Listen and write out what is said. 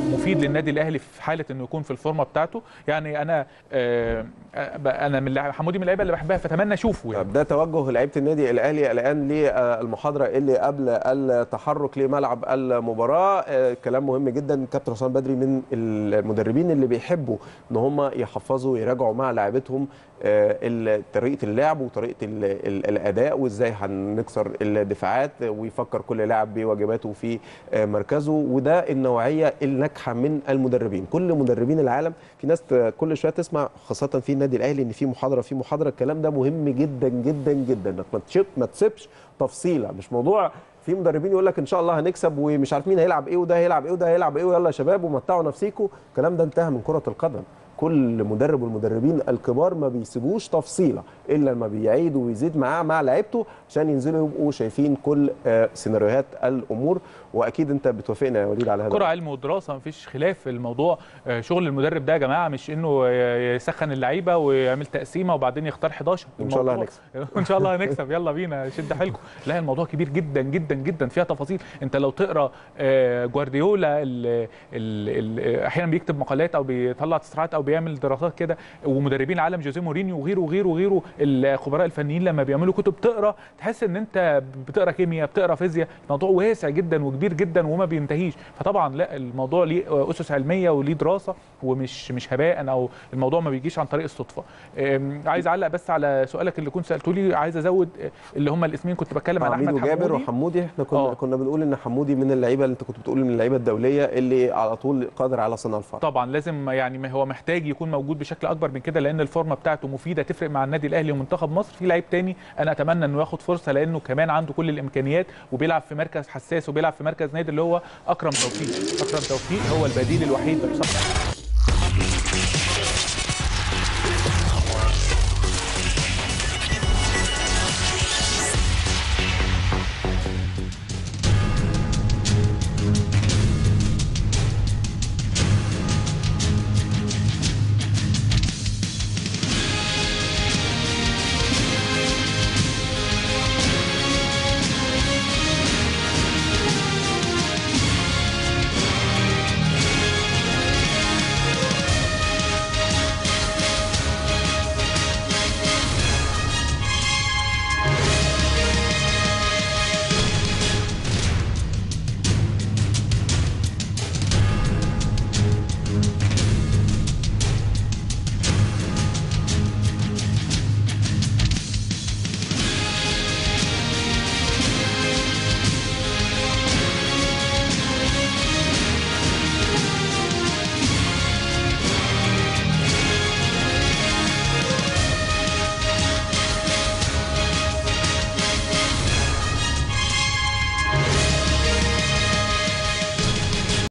مفيد للنادي الاهلي في حاله انه يكون في الفورمه بتاعته يعني انا آه، آه، انا من اللعيبة- حمودي من اللعيبه اللي بحبها فاتمنى اشوفه يعني طب ده توجه لعيبه النادي الاهلي الان للمحاضره اللي قبل التحرك لملعب المباراه آه، كلام مهم جدا كابتن حسام بدري من المدربين اللي بيحبوا ان هم يحفظوا يراجعوا مع لاعبتهم آه، ال- طريقه اللعب وطريقه ال- ال- الاداء وازاي هنكسر الدفاعات ويفكر كل لاعب بواجباته في آه، مركزه وده النوعيه الناجحه من المدربين كل مدربين العالم في ناس ت- كل شويه تسمع خاصه في النادي الاهلي ان في محاضره في محاضره الكلام ده مهم جدا جدا جدا انك ما تشيب ما تسيبش تفصيله مش موضوع في مدربين يقول لك ان شاء الله هنكسب ومش عارف مين هيلعب ايه وده هيلعب ايه وده هيلعب ايه ويلا يا شباب ومتعوا نفسيكم الكلام ده انتهى من كره القدم كل مدرب والمدربين الكبار ما بيسيبوش تفصيله الا لما بيعيد ويزيد معاه مع لعيبته عشان ينزلوا يبقوا شايفين كل آه، سيناريوهات الامور واكيد انت بتوافقنا يا وليد على هذا كرة علم ودراسة مفيش خلاف في الموضوع آه، شغل المدرب ده يا جماعة مش انه ي- يسخن اللعيبة ويعمل تقسيمة وبعدين يختار 11 وإن شاء الله الموضوع- هنكسب. وان شاء الله هنكسب يلا بينا شد حيلكم لا الموضوع كبير جدا جدا جدا فيها تفاصيل انت لو تقرا آه، جوارديولا ال- ال- ال- احيانا بيكتب مقالات او بيطلع تصريحات او بيعمل دراسات كده ومدربين العالم جوزيه مورينيو وغيره وغيره وغيره الخبراء الفنيين لما بيعملوا كتب تقرا تحس ان انت بتقرا كيمياء بتقرا فيزياء الموضوع واسع جدا وكبير جدا وما بينتهيش فطبعا لا الموضوع ليه اسس علميه وليه دراسه ومش مش هباء او الموضوع ما بيجيش عن طريق الصدفه أم، عايز اعلق بس على سؤالك اللي كنت سالته لي عايز ازود آه، اللي هم الاسمين كنت بتكلم عن عميد احمد وجابر حمودي وحمودي احنا كنا آه. كنا بنقول ان حمودي من اللعيبه اللي انت كنت بتقول من اللعيبه الدوليه اللي على طول قادر على صنع الفرق طبعا لازم يعني ما هو محتاج يكون موجود بشكل اكبر من كده لان الفورمه بتاعته مفيده تفرق مع النادي الاهلي ومنتخب مصر في لعيب تاني انا اتمنى انه ياخد فرصه لانه كمان عنده كل الامكانيات وبيلعب في مركز حساس وبيلعب في مركز نادي اللي هو اكرم توفيق اكرم توفيق هو البديل الوحيد لحسام